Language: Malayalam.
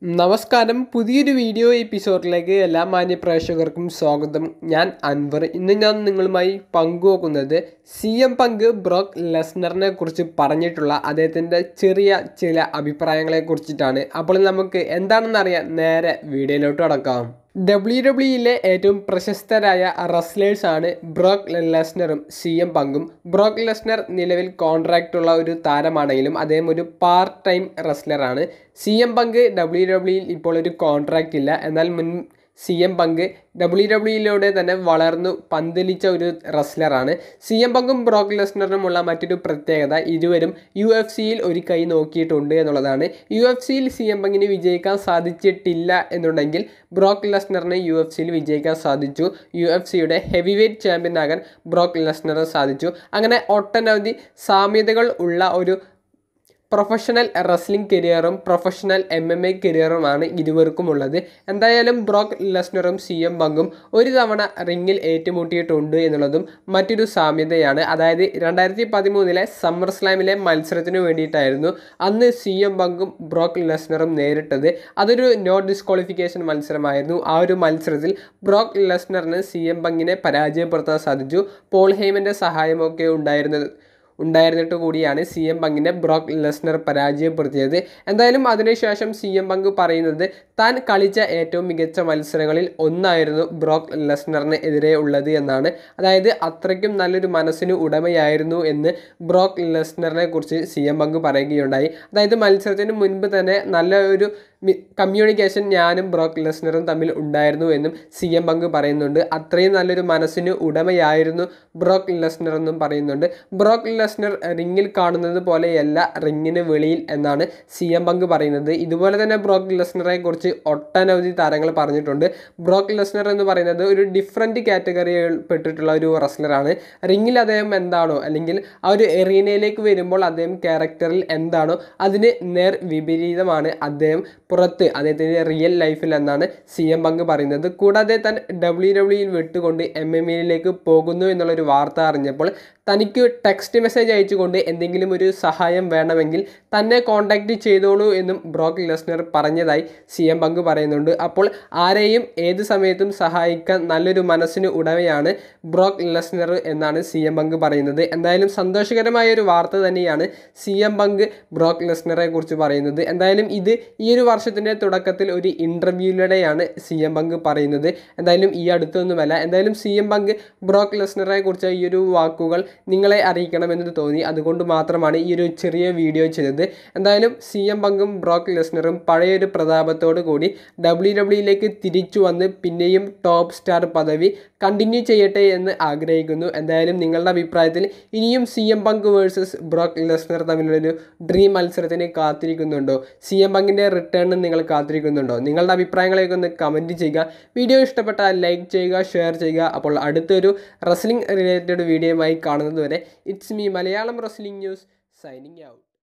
നമസ്കാരം പുതിയൊരു വീഡിയോ എപ്പിസോഡിലേക്ക് എല്ലാ മാന്യ പ്രേക്ഷകർക്കും സ്വാഗതം ഞാൻ അൻവർ ഇന്ന് ഞാൻ നിങ്ങളുമായി പങ്കുവെക്കുന്നത് സി എം പങ്ക് ബ്രോക്ക് ലെസ്നറിനെ കുറിച്ച് പറഞ്ഞിട്ടുള്ള അദ്ദേഹത്തിൻ്റെ ചെറിയ ചില അഭിപ്രായങ്ങളെ കുറിച്ചിട്ടാണ് അപ്പോൾ നമുക്ക് എന്താണെന്ന് അറിയാൻ നേരെ വീഡിയോയിലോട്ട് കടക്കാം ഡബ്ല്യു ഡബ്ല്യുയിലെ ഏറ്റവും പ്രശസ്തരായ റസ്ലേഴ്സ് ആണ് ബ്രോക്ക് ലെസ്നറും സി എം പങ്കും ബ്രോക്ക് ലെസ്നർ നിലവിൽ കോൺട്രാക്റ്റ് ഉള്ള ഒരു താരമാണെങ്കിലും അദ്ദേഹം ഒരു പാർട്ട് ടൈം റെസ്ലറാണ് സി എം പങ്ക് ഡബ്ല്യു ഡബ്ല്യുയിൽ ഇപ്പോൾ ഒരു കോൺട്രാക്റ്റ് ഇല്ല എന്നാൽ മുൻ സി എം പങ്ക് ഡബ്ല്യു ഡബ്ല്യുയിലൂടെ തന്നെ വളർന്നു പന്തലിച്ച ഒരു റെസ്ലറാണ് സി എം പങ്കും ബ്രോക്ക് ലെസ്നറിനുമുള്ള മറ്റൊരു പ്രത്യേകത ഇരുവരും യു എഫ് സിയിൽ ഒരു കൈ നോക്കിയിട്ടുണ്ട് എന്നുള്ളതാണ് യു എഫ് സിയിൽ സി എം പങ്കിന് വിജയിക്കാൻ സാധിച്ചിട്ടില്ല എന്നുണ്ടെങ്കിൽ ബ്രോക്ക് ലെസ്നറിന് യു എഫ് സിയിൽ വിജയിക്കാൻ സാധിച്ചു യു എഫ് സിയുടെ ഹെവി വെയ്റ്റ് ചാമ്പ്യനാകാൻ ബ്രോക്ക് ലെസ്നറിന് സാധിച്ചു അങ്ങനെ ഒട്ടനവധി സാമ്യതകൾ ഉള്ള ഒരു പ്രൊഫഷണൽ റെസ്ലിംഗ് കരിയറും പ്രൊഫഷണൽ എം എം എ കരിയറുമാണ് ഇരുവർക്കുമുള്ളത് എന്തായാലും ബ്രോക്ക് ലെസ്നറും സി എം പങ്കും ഒരു തവണ റിങ്ങിൽ ഏറ്റുമുട്ടിയിട്ടുണ്ട് എന്നുള്ളതും മറ്റൊരു സാമ്യതയാണ് അതായത് രണ്ടായിരത്തി പതിമൂന്നിലെ സമ്മർ സ്ലാമിലെ മത്സരത്തിന് വേണ്ടിയിട്ടായിരുന്നു അന്ന് സി എം പങ്കും ബ്രോക്ക് ലെസ്നറും നേരിട്ടത് അതൊരു നോ ഡിസ്ക്വാളിഫിക്കേഷൻ മത്സരമായിരുന്നു ആ ഒരു മത്സരത്തിൽ ബ്രോക്ക് ലെസ്നറിന് സി എം പങ്കിനെ പരാജയപ്പെടുത്താൻ സാധിച്ചു പോൾ ഹെയ്മൻ്റെ സഹായമൊക്കെ ഉണ്ടായിരുന്നത് ഉണ്ടായിരുന്നിട്ട് കൂടിയാണ് സി എം പങ്കിനെ ബ്രോക്ക് ലെസ്നർ പരാജയപ്പെടുത്തിയത് എന്തായാലും അതിനുശേഷം സി എം പങ്ക് പറയുന്നത് താൻ കളിച്ച ഏറ്റവും മികച്ച മത്സരങ്ങളിൽ ഒന്നായിരുന്നു ബ്രോക്ക് ലെസ്നറിന് എതിരെ ഉള്ളത് എന്നാണ് അതായത് അത്രയ്ക്കും നല്ലൊരു മനസ്സിന് ഉടമയായിരുന്നു എന്ന് ബ്രോക്ക് ലെസ്നറിനെ കുറിച്ച് സി എം പങ്ക് പറയുകയുണ്ടായി അതായത് മത്സരത്തിന് മുൻപ് തന്നെ നല്ല ഒരു കമ്മ്യൂണിക്കേഷൻ ഞാനും ബ്രോക്ക് ലെസ്നറും തമ്മിൽ ഉണ്ടായിരുന്നു എന്നും സി എം പങ്ക് പറയുന്നുണ്ട് അത്രയും നല്ലൊരു മനസ്സിന് ഉടമയായിരുന്നു ബ്രോക്ക് ലെസ്നർ എന്നും പറയുന്നുണ്ട് ബ്രോക്ക് ലെസ്നർ റിങ്ങിൽ കാണുന്നത് പോലെയല്ല റിങ്ങിന് വെളിയിൽ എന്നാണ് സി എം പങ്ക് പറയുന്നത് ഇതുപോലെ തന്നെ ബ്രോക്ക് ലെസ്നറെ കുറിച്ച് ഒട്ടനവധി താരങ്ങൾ പറഞ്ഞിട്ടുണ്ട് ബ്രോക്ക് ലെസ്നർ എന്ന് പറയുന്നത് ഒരു ഡിഫറെൻറ്റ് കാറ്റഗറിയിൽ പെട്ടിട്ടുള്ള ഒരു റെസ്ലറാണ് റിങ്ങിൽ അദ്ദേഹം എന്താണോ അല്ലെങ്കിൽ ആ ഒരു എറീനയിലേക്ക് വരുമ്പോൾ അദ്ദേഹം ക്യാരക്ടറിൽ എന്താണോ അതിന് നേർ വിപരീതമാണ് അദ്ദേഹം പുറത്ത് അദ്ദേഹത്തിൻ്റെ റിയൽ ലൈഫിൽ എന്നാണ് സി എം പങ്ക് പറയുന്നത് കൂടാതെ താൻ ഡബ്ല്യു ഡബ്ല്യുയിൽ വിട്ടുകൊണ്ട് എം എം എയിലേക്ക് പോകുന്നു എന്നുള്ളൊരു വാർത്ത അറിഞ്ഞപ്പോൾ തനിക്ക് ടെക്സ്റ്റ് മെസ്സേജ് അയച്ചുകൊണ്ട് എന്തെങ്കിലും ഒരു സഹായം വേണമെങ്കിൽ തന്നെ കോൺടാക്റ്റ് ചെയ്തോളൂ എന്നും ബ്രോക്ക് ലെസ്നർ പറഞ്ഞതായി സി എം പങ്ക് പറയുന്നുണ്ട് അപ്പോൾ ആരെയും ഏത് സമയത്തും സഹായിക്കാൻ നല്ലൊരു മനസ്സിന് ഉടമയാണ് ബ്രോക്ക് ലെസ്നർ എന്നാണ് സി എം പങ്ക് പറയുന്നത് എന്തായാലും സന്തോഷകരമായ ഒരു വാർത്ത തന്നെയാണ് സി എം പങ്ക് ബ്രോക്ക് ലെസ്നറെ കുറിച്ച് പറയുന്നത് എന്തായാലും ഇത് ഈ ഒരു വർഷത്തിൻ്റെ തുടക്കത്തിൽ ഒരു ഇൻ്റർവ്യൂവിലൂടെയാണ് സി എം പങ്ക് പറയുന്നത് എന്തായാലും ഈ അടുത്തൊന്നുമല്ല എന്തായാലും സി എം പങ്ക് ബ്രോക്ക് ലെസ്നറെ കുറിച്ച് ഈ ഒരു വാക്കുകൾ നിങ്ങളെ അറിയിക്കണമെന്ന് തോന്നി അതുകൊണ്ട് മാത്രമാണ് ഈ ഒരു ചെറിയ വീഡിയോ ചെയ്തത് എന്തായാലും സി എം പങ്കും ബ്രോക്ക് ലെസ്നറും പഴയൊരു പ്രതാപത്തോടു കൂടി ഡബ്ല്യു ഡബ്ല്യുയിലേക്ക് തിരിച്ചു വന്ന് പിന്നെയും ടോപ്പ് സ്റ്റാർ പദവി കണ്ടിന്യൂ ചെയ്യട്ടെ എന്ന് ആഗ്രഹിക്കുന്നു എന്തായാലും നിങ്ങളുടെ അഭിപ്രായത്തിൽ ഇനിയും C M punk versus Brock Lesnar തമ്മിലുള്ളൊരു ഡ്രീം മത്സരത്തിന് കാത്തിരിക്കുന്നുണ്ടോ സി എം പങ്കിൻ്റെ റിട്ടേണിന് നിങ്ങൾ കാത്തിരിക്കുന്നുണ്ടോ നിങ്ങളുടെ അഭിപ്രായങ്ങളെയൊക്കെ ഒന്ന് കമൻറ്റ് ചെയ്യുക വീഡിയോ ഇഷ്ടപ്പെട്ടാൽ ലൈക്ക് ചെയ്യുക ഷെയർ ചെയ്യുക അപ്പോൾ അടുത്തൊരു റെസ്ലിംഗ് റിലേറ്റഡ് വീഡിയോയുമായി കാണുന്നത് വരെ it's me Malayalam wrestling news signing out